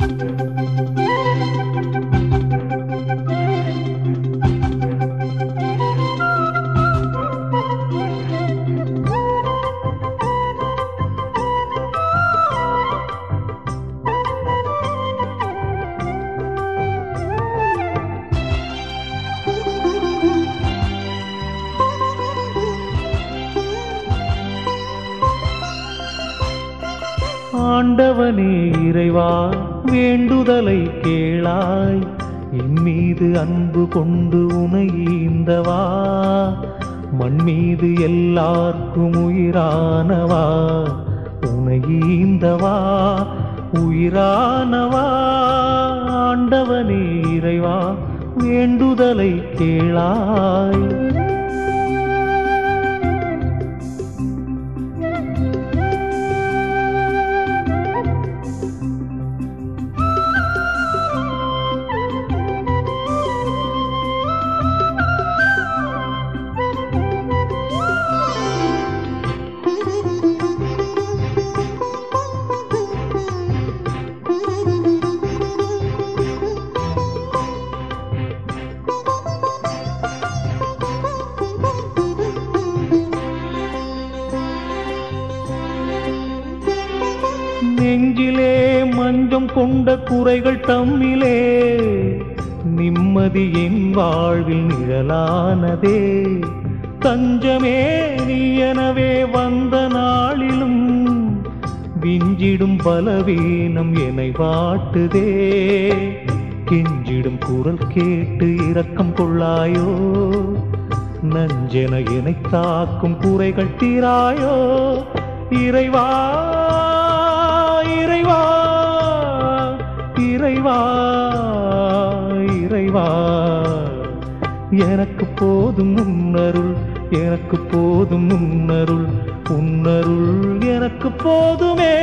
ஆண்டவனே இறைவா வேண்டுதலை கேளாய் என் மீது அன்பு கொண்டு உனை ஈந்தவா மண் மீது எல்லார்க்கும் உயிரானவா உனை ஈந்தவா உயிரானவா ஆண்டவனே இறைவா வேண்டுதலை கேளாய் நெஞ்சிலே மஞ்சம் கொண்ட குறைகள் தம்மிலே நிம்மதி என் வாழ்வில் நிழலானதே தஞ்சமே நீ எனவே வந்த நாளிலும் விஞ்சிடும் பலவீனம் என்னை வாட்டுதே கெஞ்சிடும் குரல் கேட்டு இரக்கம் கொள்ளாயோ நஞ்சென என்னை தாக்கும் குறைகள் தீராயோ இறைவா இறைவா இறைவா இறைவா எனக்கு போதும் உன்னருள் எனக்கு போதும் உன்னருள் உன்னருள் எனக்கு போதுமே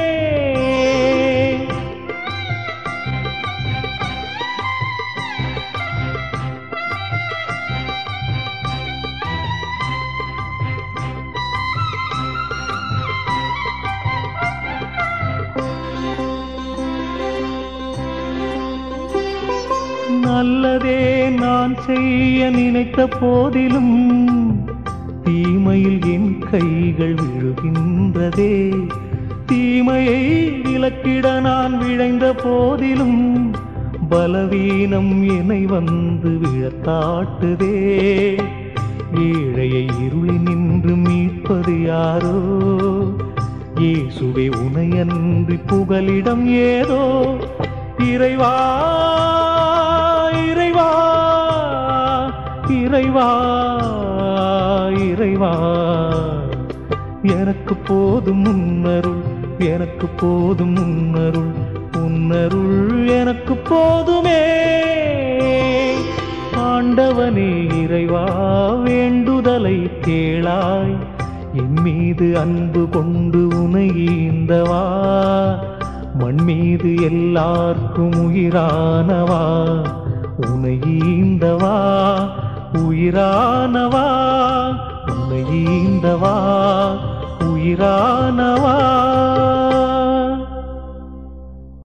நல்லதே நான் செய்ய நினைத்த போதிலும் தீமையில் என் கைகள் விழுகின்றதே தீமையை விலக்கிட நான் விழைந்த போதிலும் பலவீனம் என்னை வந்து விழத்தாட்டுதே ஏழையை இருளி நின்று மீட்பது யாரோ இயேசுவே உனையன்றி புகலிடம் ஏதோ இறைவா இறைவா இறைவா இறைவா எனக்கு போதும் முன்னருள் எனக்கு போதும் முன்னருள் உன்னருள் எனக்கு போதுமே ஆண்டவனே இறைவா வேண்டுதலை கேளாய் என் மீது அன்பு கொண்டு உனை ஈந்தவா மண் மீது எல்லார்க்கும் உயிரானவா உனை ஈந்தவா உயிரானவா உனை ஈந்தவா உயிரானவா